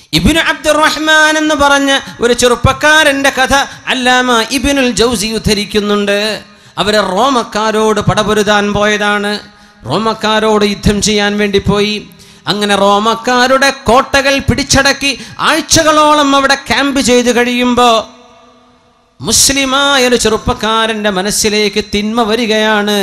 ഇബിനു അബ്ദുറഹ്മാൻ എന്ന് പറഞ്ഞ ഒരു ചെറുപ്പക്കാരന്റെ കഥ അല്ലാമ ഇബിനുൽ ജൗസി ഉദ്ധരിക്കുന്നുണ്ട് അവര് റോമക്കാരോട് പടപൊരുതാൻ പോയതാണ് റോമക്കാരോട് യുദ്ധം ചെയ്യാൻ വേണ്ടി പോയി അങ്ങനെ റോമക്കാരുടെ കോട്ടകൾ പിടിച്ചടക്കി ആഴ്ചകളോളം അവിടെ ക്യാമ്പ് ചെയ്ത് കഴിയുമ്പോൾ മുസ്ലിമായ ഒരു ചെറുപ്പക്കാരൻ്റെ മനസ്സിലേക്ക് തിന്മ വരികയാണ്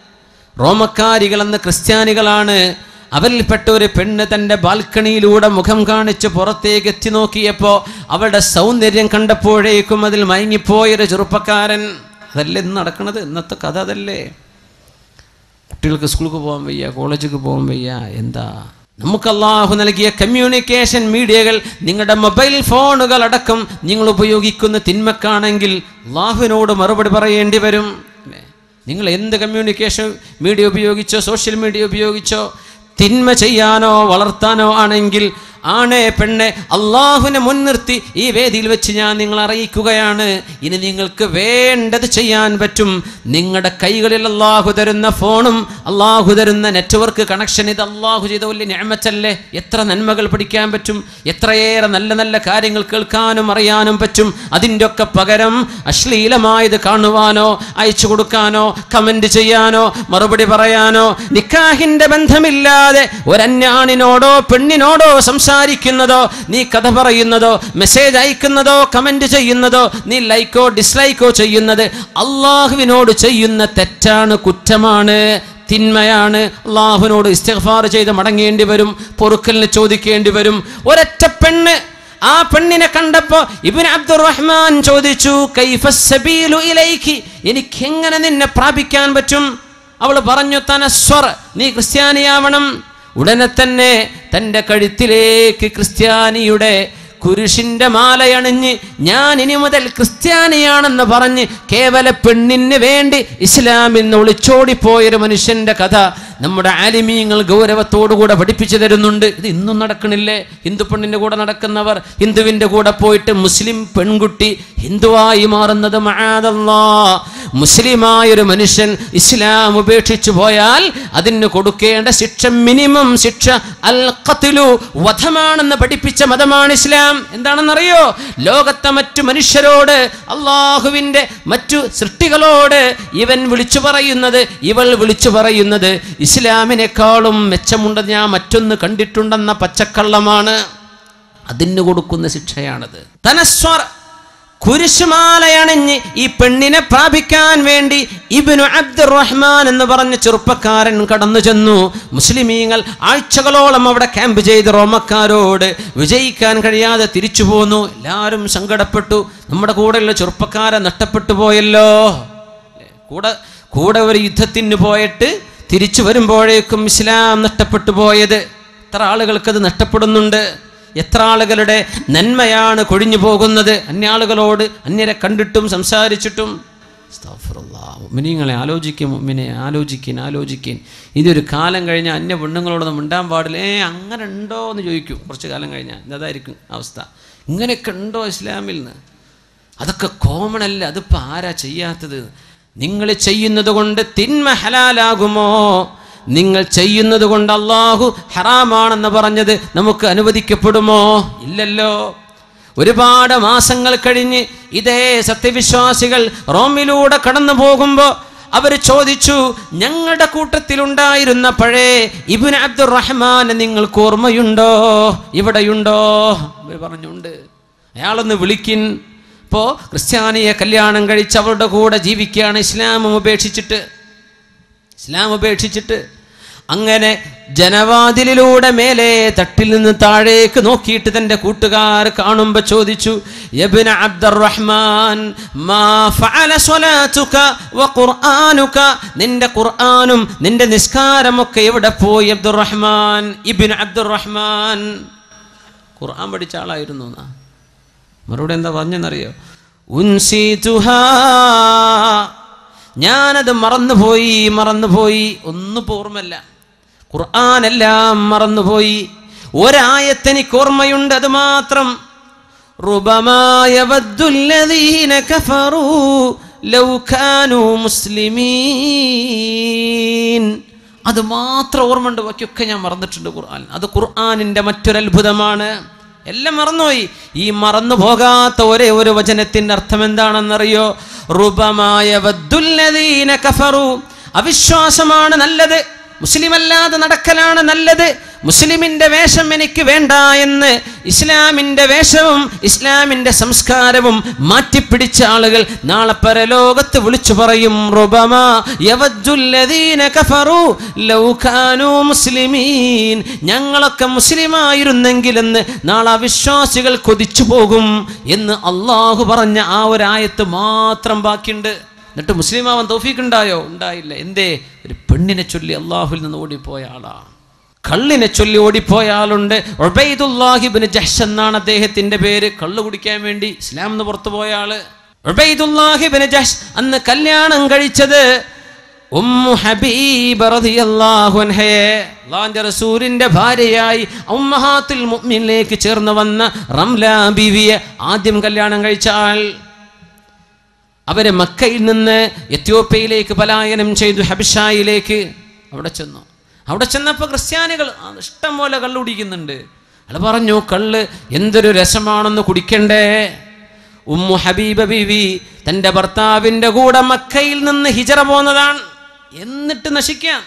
റോമക്കാരികളെന്ന് ക്രിസ്ത്യാനികളാണ് അവരിൽപ്പെട്ട ഒരു പെണ്ണ് തൻ്റെ ബാൽക്കണിയിലൂടെ മുഖം കാണിച്ച് പുറത്തേക്ക് എത്തി നോക്കിയപ്പോൾ അവളുടെ സൗന്ദര്യം കണ്ടപ്പോഴേക്കും അതിൽ മയങ്ങിപ്പോയൊരു ചെറുപ്പക്കാരൻ അതല്ലേ ഇന്ന് നടക്കുന്നത് ഇന്നത്തെ കഥ അതല്ലേ കുട്ടികൾക്ക് സ്കൂൾക്ക് പോകാൻ വയ്യ കോളേജിലേക്ക് പോകാൻ വയ്യ എന്താ നമുക്ക് അള്ളാഹു നൽകിയ കമ്മ്യൂണിക്കേഷൻ മീഡിയകൾ നിങ്ങളുടെ മൊബൈൽ ഫോണുകൾ അടക്കം നിങ്ങൾ ഉപയോഗിക്കുന്ന തിന്മക്കാണെങ്കിൽ അള്ളാഹുവിനോട് മറുപടി പറയേണ്ടി വരും അല്ലേ? നിങ്ങൾ എന്ത് കമ്മ്യൂണിക്കേഷൻ മീഡിയ ഉപയോഗിച്ചോ സോഷ്യൽ മീഡിയ ഉപയോഗിച്ചോ തിന്മ ചെയ്യാനോ വളർത്താനോ ആണെങ്കിൽ ആണേ പെണ്ണെ അള്ളാഹുവിനെ മുൻനിർത്തി ഈ വേദിയിൽ വെച്ച് ഞാൻ നിങ്ങൾ അറിയിക്കുകയാണ് ഇനി നിങ്ങൾക്ക് വേണ്ടത് ചെയ്യാൻ പറ്റും നിങ്ങളുടെ കൈകളിൽ അള്ളാഹു തരുന്ന ഫോണും അള്ളാഹു തരുന്ന നെറ്റ്വർക്ക് കണക്ഷൻ ഇത് അള്ളാഹു ചെയ്ത വലിയ ഞാമത്തല്ലേ എത്ര നന്മകൾ പഠിക്കാൻ പറ്റും എത്രയേറെ നല്ല നല്ല കാര്യങ്ങൾ കേൾക്കാനും അറിയാനും പറ്റും അതിൻ്റെ ഒക്കെ പകരം അശ്ലീലമായത് കാണുവാനോ അയച്ചു കൊടുക്കാനോ കമന്റ് ചെയ്യാനോ മറുപടി പറയാനോ നിക്കാഹിന്റെ ബന്ധമില്ലാതെ ഒരന്യാണിനോടോ പെണ്ണിനോടോ സംസാരിക്കുന്നതോ നീ കഥ പറയുന്നതോ മെസ്സേജ് അയക്കുന്നതോ കമന്റ് ചെയ്യുന്നതോ നീ ലൈക്കോ ഡിസ്ലൈക്കോ ചെയ്യുന്നത് അള്ളാഹുവിനോട് ചെയ്യുന്ന തെറ്റാണ് കുറ്റമാണ് തിന്മയാണ് അള്ളാഹുവിനോട് ഇസ്തിഗ്ഫാർ ചെയ്ത് മടങ്ങേണ്ടി വരും പൊറുക്കലിന് ചോദിക്കേണ്ടി വരും ഒരൊറ്റ പെണ്ണ് ആ പെണ്ണിനെ കണ്ടപ്പോ ഇബിൻ അബ്ദുറഹ്മാൻ ചോദിച്ചു "കൈഫ സബീലു ഇലൈക്കി എനിക്ക് എങ്ങനെ നിന്നെ പ്രാപിക്കാൻ പറ്റും അവൾ പറഞ്ഞു തനസ്വർ നീ ക്രിസ്ത്യാനിയാവണം ഉടനെ തന്നെ തൻ്റെ കഴുത്തിലേക്ക് ക്രിസ്ത്യാനിയുടെ കുരിശിന്റെ മാലയണിഞ്ഞ് ഞാൻ ഇനി മുതൽ ക്രിസ്ത്യാനിയാണെന്ന് പറഞ്ഞ് കേവല പെണ്ണിന് വേണ്ടി ഇസ്ലാമിൽ നിന്ന് ഒളിച്ചോടിപ്പോയൊരു മനുഷ്യന്റെ കഥ നമ്മുടെ ആലിമീങ്ങൾ ഗൗരവത്തോടുകൂടെ പഠിപ്പിച്ചു തരുന്നുണ്ട് ഇത് ഇന്നും നടക്കണില്ലേ ഹിന്ദു പെണ്ണിന്റെ കൂടെ നടക്കുന്നവർ ഹിന്ദുവിന്റെ കൂടെ പോയിട്ട് മുസ്ലിം പെൺകുട്ടി ഹിന്ദുവായി മാറുന്നത് മഹാദല്ലാ മുസ്ലിമായ ഒരു മനുഷ്യൻ ഇസ്ലാം ഉപേക്ഷിച്ചു പോയാൽ അതിന് കൊടുക്കേണ്ട ശിക്ഷ മിനിമം ശിക്ഷ അൽ ഖത്ലു വധമാണെന്ന് പഠിപ്പിച്ച മതമാണ് ഇസ്ലാം എന്താണെന്നറിയോ ലോകത്തെ മറ്റു മനുഷ്യരോട് അള്ളാഹുവിൻ്റെ മറ്റു സൃഷ്ടികളോട് ഇവൻ വിളിച്ചു പറയുന്നത് ഇവൾ വിളിച്ചു പറയുന്നത് ഇസ്ലാമിനേക്കാളും മെച്ചമുണ്ടെന്ന് ഞാൻ മറ്റൊന്ന് കണ്ടിട്ടുണ്ടെന്ന പച്ചക്കള്ളമാണ് അതിന് കൊടുക്കുന്ന ശിക്ഷയാണത് തനസ്വർ കുരിശുമാലയണിഞ്ഞ് ഈ പെണ്ണിനെ പ്രാപിക്കാൻ വേണ്ടി ഇബിനു അബ്ദുറഹ്മാൻ എന്ന് പറഞ്ഞ ചെറുപ്പക്കാരൻ കടന്നു ചെന്നു മുസ്ലിമീങ്ങൾ ആഴ്ചകളോളം അവിടെ ക്യാമ്പ് ചെയ്ത് റോമക്കാരോട് വിജയിക്കാൻ കഴിയാതെ തിരിച്ചു പോന്നു എല്ലാവരും സങ്കടപ്പെട്ടു നമ്മുടെ കൂടെയുള്ള ചെറുപ്പക്കാരെ നഷ്ടപ്പെട്ടു പോയല്ലോ അല്ലേ? കൂടെ കൂടെ ഒരു യുദ്ധത്തിന് പോയിട്ട് തിരിച്ചു വരുമ്പോഴേക്കും ഇസ്ലാം നഷ്ടപ്പെട്ടു പോയത് എത്ര ആളുകൾക്കത് നഷ്ടപ്പെടുന്നുണ്ട് എത്ര ആളുകളുടെ നന്മയാണ് കൊഴിഞ്ഞു പോകുന്നത് അന്യാളുകളോട് അന്യരെ കണ്ടിട്ടും സംസാരിച്ചിട്ടും മിനിങ്ങളെ ആലോചിക്കും മിനെ ആലോചിക്കിൻ ആലോചിക്കിൻ ഇതൊരു കാലം കഴിഞ്ഞാൽ അന്യ പെണ്ണുങ്ങളോടൊന്നും മിണ്ടാൻ പാടില്ല ഏ അങ്ങനെ ഉണ്ടോ എന്ന് ചോദിക്കും കുറച്ച് കാലം കഴിഞ്ഞാൽ ഇതായിരിക്കും അവസ്ഥ ഇങ്ങനെയൊക്കെ ഉണ്ടോ ഇസ്ലാമിൽ നിന്ന് അതൊക്കെ കോമൺ അല്ല അതിപ്പോൾ ആരാ ചെയ്യാത്തത് നിങ്ങൾ ചെയ്യുന്നത് കൊണ്ട് തിന്മ ഹലാലാകുമോ നിങ്ങൾ ചെയ്യുന്നത് കൊണ്ട് അള്ളാഹു ഹറാമാണെന്ന് പറഞ്ഞത് നമുക്ക് അനുവദിക്കപ്പെടുമോ ഇല്ലല്ലോ ഒരുപാട് മാസങ്ങൾ കഴിഞ്ഞ് ഇതേ സത്യവിശ്വാസികൾ റോമിലൂടെ കടന്നു പോകുമ്പോൾ അവർ ചോദിച്ചു ഞങ്ങളുടെ കൂട്ടത്തിലുണ്ടായിരുന്ന പഴയ ഇബിൻ അബ്ദുറഹ്മാൻ നിങ്ങൾക്ക് ഓർമ്മയുണ്ടോ ഇവിടെയുണ്ടോ അവർ പറഞ്ഞുണ്ട് അയാളൊന്ന് വിളിക്കിൻ ഇപ്പോൾ ക്രിസ്ത്യാനിയെ കല്യാണം കഴിച്ച് അവരുടെ കൂടെ ജീവിക്കുകയാണ് ഇസ്ലാമും ഉപേക്ഷിച്ചിട്ട് ഇസ്ലാം ഉപേക്ഷിച്ചിട്ട് അങ്ങനെ ജനവാതിലിലൂടെ മേലെ തട്ടിൽ നിന്ന് താഴേക്ക് നോക്കിയിട്ട് തൻ്റെ കൂട്ടുകാർ കാണുമ്പോൾ ചോദിച്ചു യബ്ന അബ്ദുറഹ്മാൻ മാ ഫഅല സ്വലാത്തുക വ ഖുർആനുക നിന്റെ ഖുർആനും നിന്റെ നിസ്കാരമൊക്കെ എവിടെ പോയി അബ്ദുറഹ്മാൻ ഇബ്നു അബ്ദുറഹ്മാൻ ഖുർആൻ പഠിച്ച ആളായിരുന്നു എന്നാ മറുപടി എന്താ പറഞ്ഞെന്നറിയോ ഉൻസിതുഹാ ഞാനത് മറന്നുപോയി മറന്നുപോയി ഒന്നും ഓർമ്മല്ല ഖുർആാനെല്ലാം മറന്നുപോയി ഒരായത്തെനിക്ക് ഓർമ്മയുണ്ട് അത് മാത്രം റുബമായ ലൗ കാനൂ മുസ്ലിമീൻ അത് മാത്രം ഓർമ്മയുണ്ട് ബാക്കിയൊക്കെ ഞാൻ മറന്നിട്ടുണ്ട് ഖുർആൻ അത് ഖുർആാനിൻ്റെ മറ്റൊരത്ഭുതമാണ് എല്ലാം മറന്നുപോയി ഈ മറന്നു പോകാത്ത ഒരേ ഒരു വചനത്തിന്റെ അർത്ഥം എന്താണെന്നറിയോ റുബമായ വദ്ദുല്ലദീന കഫറു അവിശ്വാസമാണ് നല്ലത് മുസ്ലിമല്ലാതെ നടക്കലാണ് നല്ലത് മുസ്ലിമിന്റെ വേഷം എനിക്ക് വേണ്ട എന്ന് ഇസ്ലാമിന്റെ വേഷവും ഇസ്ലാമിന്റെ സംസ്കാരവും മാറ്റിപ്പിടിച്ച ആളുകൾ നാളെ പരലോകത്ത് വിളിച്ചു പറയും റുബമാ യവദ്ദുല്ലദീന കഫറു ലൗ കാനൂ മുസ്ലിമീൻ ഞങ്ങളൊക്കെ മുസ്ലിമായിരുന്നെങ്കിലെന്ന് നാളെ അവിശ്വാസികൾ കൊതിച്ചു പോകും എന്ന് അള്ളാഹു പറഞ്ഞ ആ ഒരു ആയത്ത് മാത്രം ബാക്കിയുണ്ട് എന്നിട്ട് മുസ്ലിം ആവാൻ തൗഫീഖ് ഉണ്ടായോ ഉണ്ടായില്ല എന്തേ ഒരു പെണ്ണിനെ ചൊല്ലി അള്ളാഹുൽ നിന്ന് ഓടിപ്പോയ ആളാ കള്ളിനെ ചൊല്ലി ഓടിപ്പോയ ആളുണ്ട് ഉബൈദുല്ലാഹിബിന് ജഹ്ഷ് എന്നാണ് അദ്ദേഹത്തിന്റെ പേര് കള്ള് കുടിക്കാൻ വേണ്ടി ഇസ്ലാം എന്ന് പുറത്തു പോയ ആള് ഉബൈദുല്ലാഹിബിന് ജഹ്ഷ് അന്ന് കല്യാണം കഴിച്ചത് ഉമ്മു ഹബീബ് റളിയല്ലാഹു അൻഹയെ അല്ലാഹുവിന്റെ റസൂലിന്റെ ഭാര്യയായി ഉമ്മഹാത്തുൽ മുഅ്മിനിലേക്ക് ചേർന്ന് വന്ന റംല ബീവിയെ ആദ്യം കല്യാണം കഴിച്ച ആൾ അവരെ മക്കയിൽ നിന്ന് എത്യോപ്യയിലേക്ക് പലായനം ചെയ്തു ഹബിഷായിലേക്ക് അവിടെ ചെന്നു അവിടെ ചെന്നപ്പോൾ ക്രിസ്ത്യാനികൾ ആ, ഇഷ്ടം പോലെ കള്ള് കുടിക്കുന്നുണ്ട് അയാൾ പറഞ്ഞു കള്ള് എന്തൊരു രസമാണെന്ന് കുടിക്കണ്ടേ ഉമ്മു ഹബീബ ബീവി തൻ്റെ ഭർത്താവിൻ്റെ കൂടെ മക്കയിൽ നിന്ന് ഹിജറ പോന്നതാണ് എന്നിട്ട് നശിക്കാൻ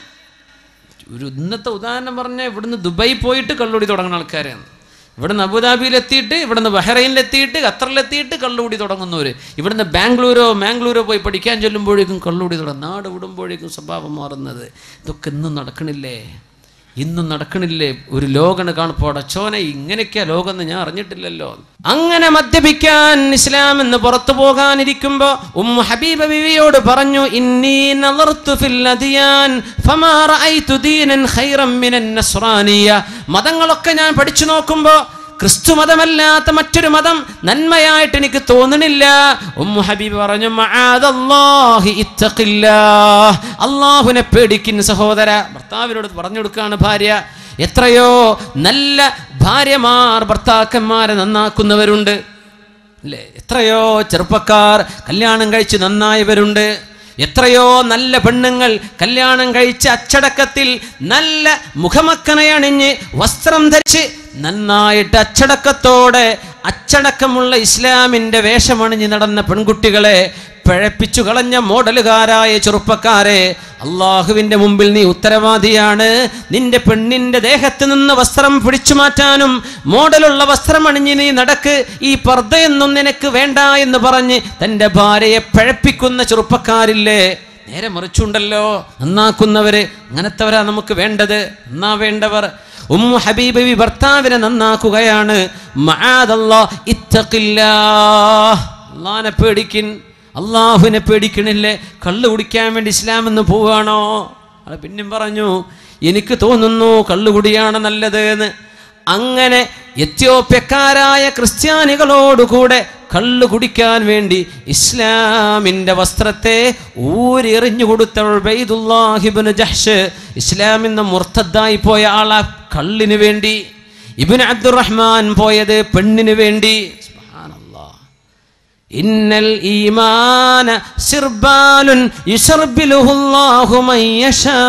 ഒരു ഇന്നത്തെ ഉദാഹരണം പറഞ്ഞാൽ ഇവിടുന്ന് ദുബായി പോയിട്ട് കള്ളുടി തുടങ്ങുന്ന ആൾക്കാരാണ് ഇവിടുന്ന് അബുദാബിയിൽ എത്തിയിട്ട് ഇവിടുന്ന് ബഹ്റൈനിൽ എത്തിയിട്ട് ഖത്തറിലെത്തിയിട്ട് കള്ളുകൂടി തുടങ്ങുന്നവർ ഇവിടുന്ന് ബാംഗ്ലൂരോ മാംഗ്ലൂരോ പോയി പഠിക്കാൻ ചെല്ലുമ്പോഴേക്കും കള്ളുകൂടി തുടങ്ങും നാട് വിടുമ്പോഴേക്കും സ്വഭാവം മാറുന്നത് ഇതൊക്കെ ഇന്നും നടക്കണില്ലേ ഇന്നും നടക്കണില്ലേ ഒരു ലോകണ് കാണപ്പോൾ അടച്ചോനെ ഇങ്ങനെയൊക്കെയാ ലോകം എന്ന് ഞാൻ അറിഞ്ഞിട്ടില്ലല്ലോ അങ്ങനെ മദ്യപിക്കാൻ ഇസ്ലാം എന്ന് പുറത്തു പോകാനിരിക്കുമ്പോ ഉമ്മു ഹബീബ ബിവിയോട് പറഞ്ഞു ഇന്നി നളർത്തു ഫിൽ അദിയാൻ ഫമാ റഅയ്തു ദീനൻ ഖൈറൻ മിനൻ നസ്രാനിയ മതങ്ങളൊക്കെ ഞാൻ പഠിച്ചു നോക്കുമ്പോ ക്രിസ്തു മതമല്ലാത്ത മറ്റൊരു മതം നന്മയായിട്ട് എനിക്ക് തോന്നണില്ല ഉമ്മു ഹബീബ് പറഞ്ഞു മആദല്ലാഹി ഇത്തഖില്ലാഹ് അള്ളാഹുവിനെ പേടിക്കുന്ന സഹോദര ഭർത്താവിനോട് പറഞ്ഞു കൊടുക്കുകയാണ് ഭാര്യ എത്രയോ നല്ല ഭാര്യമാർ ഭർത്താക്കന്മാരെ നന്നാക്കുന്നവരുണ്ട് അല്ലേ എത്രയോ ചെറുപ്പക്കാർ കല്യാണം കഴിച്ച് നന്നായവരുണ്ട് എത്രയോ നല്ല പെണ്ണുങ്ങൾ കല്യാണം കഴിച്ച് അച്ചടക്കത്തിൽ നല്ല മുഖമക്കനയണിഞ്ഞ് വസ്ത്രം ധരിച്ച് നന്നായിട്ട് അച്ചടക്കത്തോടെ അച്ചടക്കമുള്ള ഇസ്ലാമിൻ്റെ വേഷമണിഞ്ഞ് നടന്ന പെൺകുട്ടികളെ പിഴപ്പിച്ചു കളഞ്ഞ മോഡലുകാരായ ചെറുപ്പക്കാരെ അള്ളാഹുവിൻ്റെ മുമ്പിൽ നീ ഉത്തരവാദിയാണ് നിന്റെ പെണ്ണിൻ്റെ ദേഹത്ത് നിന്ന് വസ്ത്രം പിടിച്ചു മാറ്റാനും മോഡലുള്ള വസ്ത്രം അണിഞ്ഞ് നീ നടക്ക് ഈ പർദ്ദയൊന്നും നിനക്ക് വേണ്ട എന്ന് പറഞ്ഞ് തൻ്റെ ഭാര്യയെ പിഴപ്പിക്കുന്ന ചെറുപ്പക്കാരില്ലേ നേരെ മറിച്ചുണ്ടല്ലോ നന്നാക്കുന്നവര് അങ്ങനത്തെവരാ നമുക്ക് വേണ്ടത് നന്നാ വേണ്ടവർ ഉമ്മു ഹബീബി ഭർത്താവിനെ നന്നാക്കുകയാണ് മആദല്ലാ ഇത്തഖില്ലാ അള്ളാനെ പേടിക്കിൻ അള്ളാഹുവിനെ പേടിക്കണില്ലേ കള്ള് കുടിക്കാൻ വേണ്ടി ഇസ്ലാം എന്ന് പോവുകയാണോ അത് പിന്നെയും പറഞ്ഞു എനിക്ക് തോന്നുന്നു കള്ളുകുടിയാണ് നല്ലത് എന്ന് അങ്ങനെ എത്യോപ്യക്കാരായ ക്രിസ്ത്യാനികളോടുകൂടെ കള്ളു കുടിക്കാൻ വേണ്ടി ഇസ്ലാമിൻ്റെ വസ്ത്രത്തെ ഊരെറിഞ്ഞു കൊടുത്ത ഉബൈദുല്ലാഹിബ്നു ജഹ്ഷ് ഇസ്ലാമിൽ നിന്ന് മുർത്തദ്ദായി പോയ ആളാ കള്ളിന് വേണ്ടി ഇബിൻ അബ്ദുറഹ്മാൻ പോയത് പെണ്ണിന് വേണ്ടി സുബ്ഹാനല്ലാഹ്. ഇന്നൽ ഈമാന സിർബാലുൻ യുസർബിലുഹുല്ലാഹു മൻ യശാ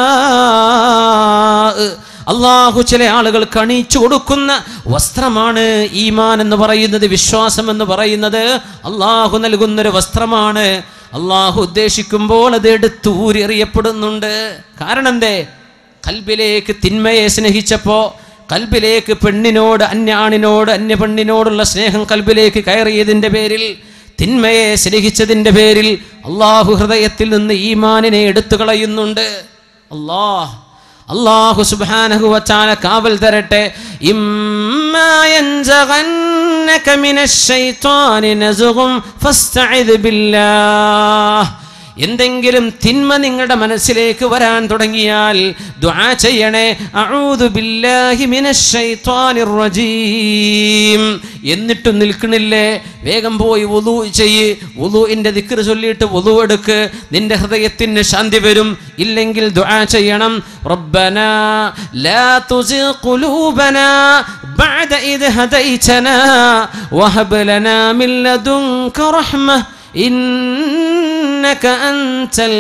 അള്ളാഹു ചില ആളുകൾ കണിച്ചു കൊടുക്കുന്ന വസ്ത്രമാണ് ഈമാൻ എന്ന് പറയുന്നത് വിശ്വാസം എന്ന് പറയുന്നത് അള്ളാഹു നൽകുന്നൊരു വസ്ത്രമാണ് അള്ളാഹു ഉദ്ദേശിക്കുമ്പോൾ അത് എടുത്തൂരെറിയപ്പെടുന്നുണ്ട് കാരണം എന്തേ കൽബിലേക്ക് തിന്മയെ സ്നേഹിച്ചപ്പോ കൽബിലേക്ക് പെണ്ണിനോട് അന്യ ആണിനോട് അന്യ പെണ്ണിനോടുള്ള സ്നേഹം കൽബിലേക്ക് കയറിയതിൻ്റെ പേരിൽ തിന്മയെ സ്നേഹിച്ചതിൻ്റെ പേരിൽ അള്ളാഹു ഹൃദയത്തിൽ നിന്ന് ഈമാനിനെ എടുത്തു കളയുന്നുണ്ട് അള്ളാഹ് അള്ളാഹു സുബ്ഹാനഹു വതആല കാവൽ തരട്ടെ ഇമ്മാ യൻസഗന്നക മിനശ് ശൈത്വാനി നസുഗും ഫസ്തഇദ് ബില്ലാഹ് എന്തെങ്കിലും തിന്മ നിങ്ങളുടെ മനസ്സിലേക്ക് വരാൻ തുടങ്ങിയാൽ ദുആ ചെയ്യണേ അഊദു ബില്ലാഹി മിനശ് ശൈത്വാനിർ റജീം എന്നിട്ടും നിൽക്കണില്ലേ വേഗം പോയി വുളു ചെയ്യ് വുളുവിൻ്റെ ദിക്ർ ചൊല്ലിയിട്ട് വുളു എടുക്ക് നിന്റെ ഹൃദയത്തിന് ശാന്തി വരും ഇല്ലെങ്കിൽ ദുആ ചെയ്യണം റബ്ബന ലാ തുസിഗ് ഖുലൂബന ബഅദ ഇദ് ഹദൈതന വഹബ് ലനാ മിൻ ലദുൻക റഹ്മ ഇന്നക അൻതൽ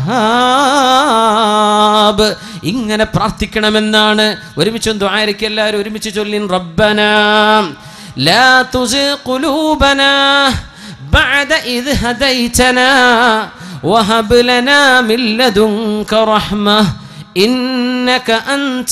വഹാബ് ഇങ്ങനെ പ്രാർത്ഥിക്കണമെന്നാണ് ഒരുമിച്ച് ദുആയിരിക്കും എല്ലാവരും ഒരുമിച്ച് ചൊല്ലിൻ റബ്ബന لا تزغ قلوبنا بعد إذ هديتنا وهب لنا من لدنك رحمة إنك أنت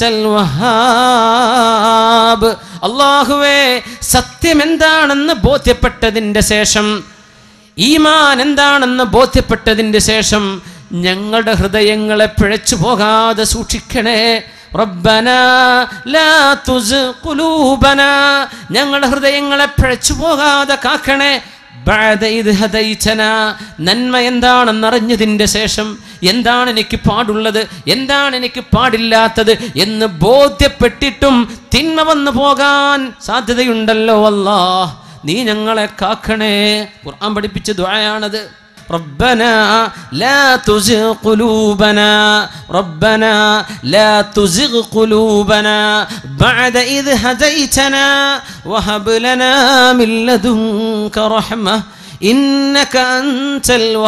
الوهاب അള്ളാഹുവേ സത്യം എന്താണെന്ന് ബോധ്യപ്പെട്ടതിൻ്റെ ശേഷം ഈമാൻ എന്താണെന്ന് ബോധ്യപ്പെട്ടതിൻ്റെ ശേഷം ഞങ്ങളുടെ ഹൃദയങ്ങളെ പിഴച്ചു പോകാതെ സൂക്ഷിക്കണേ റബ്ബന ലാ തുസ് ഖുലൂബന ഞങ്ങളുടെ ഹൃദയങ്ങളെ പിഴച്ചു പോകാതെ കാക്കണേ ബഅദ ഇദ് ഹദൈതന നന്മ എന്താണെന്നറിഞ്ഞതിൻ്റെ ശേഷം എന്താണ് എനിക്ക് പാടുള്ളത് എന്താണ് എനിക്ക് പാടില്ലാത്തത് എന്ന് ബോധ്യപ്പെട്ടിട്ടും തിന്മ വന്നു പോകാൻ സാധ്യതയുണ്ടല്ലോ അല്ലാ നീ ഞങ്ങളെ കാക്കണേ ഖുർആൻ പഠിപ്പിച്ച ദുആയാണത് ربنا لا تزغ قلوبنا ربنا لا تزغ قلوبنا بعد إذ هديتنا وهب لنا من لدنك رحمة إنك أنت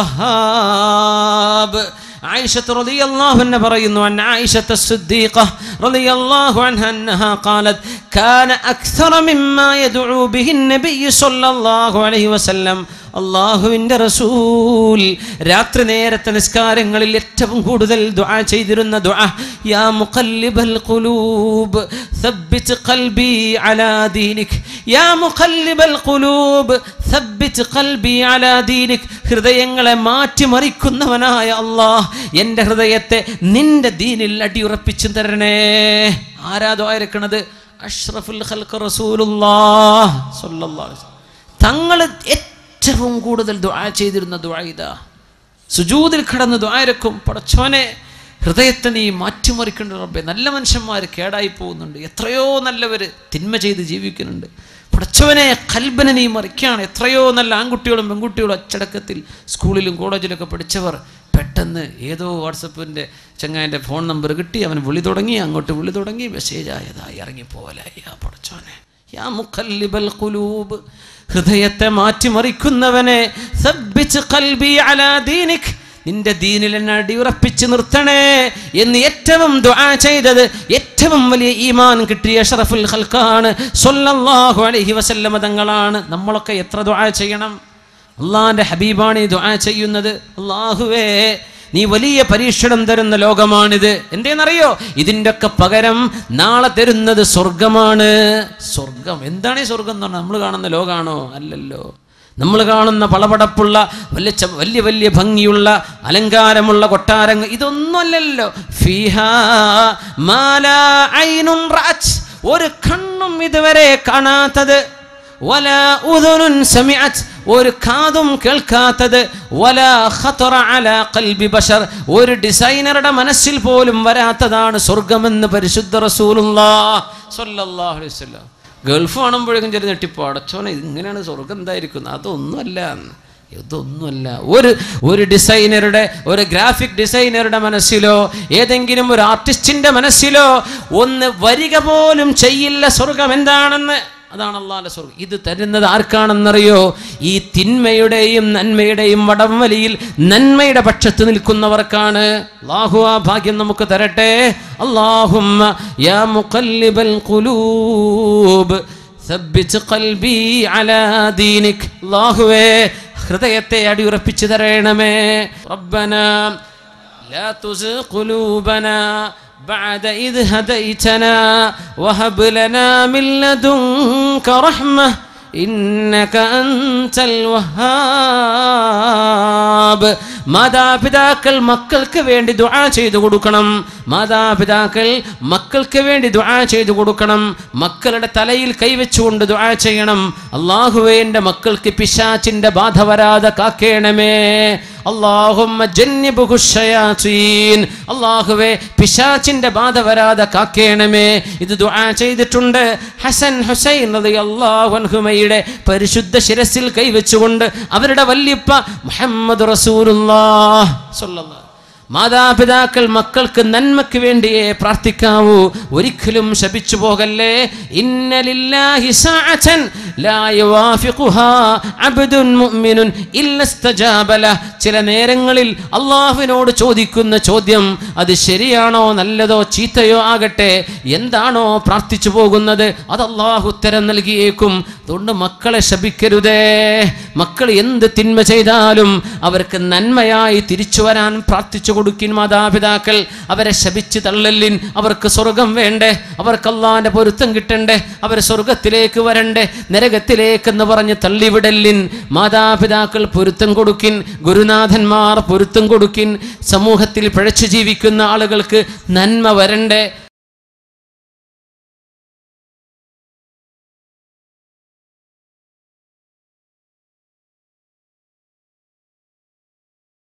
الوهاب عائشة رضي الله عنها പറയുന്നു أن عائشة الصديقة رضي الله عنها أنها قالت كان أكثر مما يدعو به النبي صلى الله عليه وسلم അള്ളാഹുവിൻ്റെ റസൂൽ രാത്രി നേരത്തെ നിസ്കാരങ്ങളിൽ ഏറ്റവും കൂടുതൽ ദുആ ചെയ്തിരുന്ന ദുആ യാ മുഖല്ലിബൽ ഖുലൂബ് ثبت قلبي على دينك യാ മുഖല്ലിബൽ ഖുലൂബ് ثبت قلبي على دينك ഹൃദയങ്ങളെ മാറ്റിമറിക്കുന്നവനായ അള്ളാഹ് എൻ്റെ ഹൃദയത്തെ നിന്റെ ദീനിൽ അടിയുറപ്പിച്ചു തരണേ ആരാ ദ്വാരക്കണത് അഷ്റഫുൽ ഖൽഖ് റസൂലുള്ളാഹ് സ്വല്ലല്ലാഹു അലൈഹി വസല്ലം തങ്ങൾ ഏറ്റവും കൂടുതൽ ദുആ ചെയ്തിരുന്ന ദുആ ഇതാ സുജൂദിൽ കിടന്ന് ദ്വാരക്കും പടച്ചോനെ ഹൃദയത്തെ നീ മാറ്റിമറിക്കേണ്ട റബ്ബെ നല്ല മനുഷ്യന്മാർ കേടായി പോകുന്നുണ്ട് എത്രയോ നല്ലവർ തിന്മ ചെയ്ത് ജീവിക്കുന്നുണ്ട് പടച്ചവനെ കൽബനെ നീ മറിക്കുകയാണ് എത്രയോ നല്ല ആൺകുട്ടികളും പെൺകുട്ടികളും അച്ചടക്കത്തിൽ സ്കൂളിലും കോളേജിലൊക്കെ പഠിച്ചവർ പെട്ടെന്ന് ഏതോ വാട്സപ്പിൻ്റെ ചങ്ങാൻ്റെ ഫോൺ നമ്പർ കിട്ടി അവൻ വിളി തുടങ്ങി അങ്ങോട്ട് വിളി തുടങ്ങി മെസ്സേജ് ആയതായി ഇറങ്ങിപ്പോലായി ആ പടച്ചോനെ യാ മുഖല്ലിബൽ ഖുലൂബ് ഹൃദയത്തെ മാറ്റിമറിക്കുന്നവനെ സബ്ബിച്ച് ഖൽബി അലാ ദീനിക് നിന്റെ ദീനിൽ എന്നെ അടിയുറപ്പിച്ച് നിർത്തണേ എന്ന് ഏറ്റവും ദുആ ചെയ്തത് ഏറ്റവും വലിയ ഈമാൻ കിട്ടിയ ഷറഫുൽ ഖൽക്കാണ് സല്ലല്ലാഹു അലൈഹി വസല്ലമ തങ്ങളാണ് നമ്മളൊക്കെ എത്ര ദുആ ചെയ്യണം അള്ളാഹിൻ്റെ ഹബീബാണ് ഈ ദുആ ചെയ്യുന്നത് അള്ളാഹുവേ നീ വലിയ പരീക്ഷണം തരുന്ന ലോകമാണിത് എന്തേന്നറിയോ ഇതിൻ്റെ ഒക്കെ പകരം നാളെ തരുന്നത് സ്വർഗമാണ് സ്വർഗം എന്താണ് ഈ സ്വർഗം എന്ന് പറഞ്ഞാൽ നമ്മൾ കാണുന്ന ലോകമാണോ അല്ലല്ലോ നമ്മൾ കാണുന്ന പളപടപ്പുള്ള വലിയ ച- വലിയ വലിയ ഭംഗിയുള്ള അലങ്കാരമുള്ള കൊട്ടാരങ്ങൾ ഇതൊന്നുമല്ലല്ലോ ഫീഹാ മാലാ ഐനുൻ റഅത്. ഒരു കണ്ണും ഇതുവരെ കാണാത്തത് വല ഉദുനുൻ സമിഅത് ഒരു കാതും കേൾക്കാത്തത് വല ഖതറ അല ഖൽബി ബശർ ഒരു ഡിസൈനറുടെ മനസ്സിൽ പോലും വരാത്തതാണ് സ്വർഗമെന്ന് പരിശുദ്ധ റസൂലുള്ളാഹ് സ്വല്ലല്ലാഹു അലൈഹി വസല്ലം ഗൾഫ് കാണുമ്പോഴേക്കും ചെറിയ നെട്ടിപ്പോ അടച്ചോനെ ഇങ്ങനെയാണ് സ്വർഗം എന്തായിരിക്കുന്നത് അതൊന്നുമല്ല ഇതൊന്നുമല്ല ഒരു ഒരു ഡിസൈനറുടെ ഒരു ഗ്രാഫിക് ഡിസൈനറുടെ മനസ്സിലോ ഏതെങ്കിലും ഒരു ആർട്ടിസ്റ്റിന്റെ മനസ്സിലോ ഒന്ന് വരിക പോലും ചെയ്യില്ല സ്വർഗം എന്താണെന്ന് അതാണ് അള്ളാന്റെ സ്വർഗം ഇത് തരുന്നത് ആർക്കാണെന്നറിയോ ഈ തിന്മയുടെയും നന്മയുടെയും വടംവലിയിൽ നന്മയുടെ പക്ഷത്ത് നിൽക്കുന്നവർക്കാണ് അള്ളാഹു ആ ഭാഗ്യം നമുക്ക് തരട്ടെ അള്ളാഹുമ്മ യാ മുഖല്ലിബൽ ഖുലൂബ് ثبت قلبي على دينك അള്ളാഹുവേ ഹൃദയത്തെ അടിയുറപ്പിച്ചു തരണമേ റബ്ബന لا تزغ قلوبنا بعد إذ هديتنا وهب لنا من لدنك رحمة إنك أنت الوهاب മാതാപിതാക്കൾ മക്കൾക്ക് വേണ്ടി ദുആ ചെയ്തു കൊടുക്കണം മാതാപിതാക്കൾ മക്കൾക്ക് വേണ്ടി ദുആ ചെയ്തു കൊടുക്കണം മക്കളുടെ തലയിൽ കൈവച്ചുകൊണ്ട് ദുആ ചെയ്യണം അള്ളാഹുവേ എൻ്റെ മക്കൾക്ക് പിശാച്ചിൻ്റെ ബാധ വരാതെ കാക്കേണമേ അള്ളാഹുമ്മ ജന്യബുഹു ശയാത്തീൻ അള്ളാഹുവേ പിശാച്ചിൻ്റെ ബാധ വരാതെ കാക്കേണമേ ഇത് ദുആ ചെയ്തിട്ടുണ്ട് ഹസൻ ഹുസൈൻ റളിയല്ലാഹു അൻഹുമയുടെ പരിശുദ്ധ ശിരസിൽ കൈവച്ചുകൊണ്ട് അവരുടെ വല്യപ്പ മുഹമ്മദ് റസൂലുള്ളാഹ് സ്വല്ലല്ലാഹു മാതാപിതാക്കൾ മക്കൾക്ക് നന്മയ്ക്ക് വേണ്ടിയേ പ്രാർത്ഥിക്കാവൂ ഒരിക്കലും ശപിച്ചു പോകല്ലേ ഇന്നലില്ലാഹി സാഅതൻ ലാ യുവാഫിഖുഹാ അബ്ദുൻ മുഅ്മിനുൻ ഇല്ല ഇസ്തജാബ ലഹ്. ചില നേരങ്ങളിൽ അള്ളാഹുവിനോട് ചോദിക്കുന്ന ചോദ്യം അത് ശരിയാണോ നല്ലതോ ചീത്തയോ ആകട്ടെ എന്താണോ പ്രാർത്ഥിച്ചു പോകുന്നത് അത് അള്ളാഹു ഉത്തരം നൽകിയേക്കും അതുകൊണ്ട് മക്കളെ ശപിക്കരുതേ മക്കൾ എന്ത് തിന്മ ചെയ്താലും അവർക്ക് നന്മയായി തിരിച്ചു വരാൻ പ്രാർത്ഥിച്ചു കൊടുക്കിൻ മാതാപിതാക്കൾ അവരെ ശപിച്ച് തള്ളല്ലിൻ അവർക്ക് സ്വർഗം വേണ്ടേ അവർക്ക് അള്ളാന്റെ പൊരുത്തം കിട്ടണ്ടേ അവർ സ്വർഗത്തിലേക്ക് വരണ്ടേ നരകത്തിലേക്കെന്ന് പറഞ്ഞ് തള്ളിവിടല്ലിൻ മാതാപിതാക്കൾ പൊരുത്തം കൊടുക്കിൻ ഗുരുനാഥന്മാർ പൊരുത്തം കൊടുക്കിൻ സമൂഹത്തിൽ പിഴച്ചു ജീവിക്കുന്ന ആളുകൾക്ക് നന്മ വരണ്ടേ